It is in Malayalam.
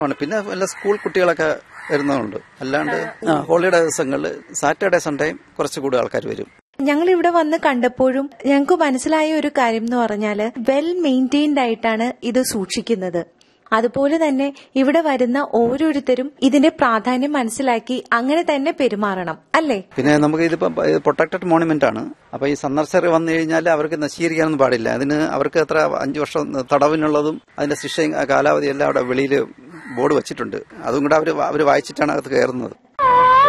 ആണ് പിന്നെ വല്ല സ്കൂൾ കുട്ടികളൊക്കെ വരുന്നതുണ്ട് അല്ലാണ്ട് ആ, ഹോളിഡേ ദിവസങ്ങളിൽ സാറ്റർഡേ സൺഡേയും കുറച്ചുകൂടി ആൾക്കാർ വരും ഞങ്ങൾ ഇവിടെ വന്ന് കണ്ടപ്പോഴും ഞങ്ങൾക്ക് മനസ്സിലായ ഒരു കാര്യം എന്ന് പറഞ്ഞാല് വെൽ മെയിൻറ്റെയിൻഡ് ആയിട്ടാണ് ഇത് സൂക്ഷിക്കുന്നത് അതുപോലെ തന്നെ ഇവിടെ വരുന്ന ഓരോരുത്തരും ഇതിന്റെ പ്രാധാന്യം മനസ്സിലാക്കി അങ്ങനെ തന്നെ പെരുമാറണം അല്ലേ പിന്നെ നമുക്ക് ഇതിപ്പോ പ്രൊട്ടക്റ്റഡ് മോണുമെന്റ് ആണ് അപ്പൊ ഈ സന്ദർശകർ വന്നു കഴിഞ്ഞാൽ അവർക്ക് നശീകരിക്കാനൊന്നും പാടില്ല അതിന് അവർക്ക് എത്ര അഞ്ചു വർഷം തടവിനുള്ളതും അതിന്റെ ശിക്ഷയും ആ കാലാവധി എല്ലാം അവിടെ വെളിയിൽ ബോർഡ് വെച്ചിട്ടുണ്ട് അതും കൂടെ അവർ അവർ വായിച്ചിട്ടാണ് അകത്ത് കയറുന്നത്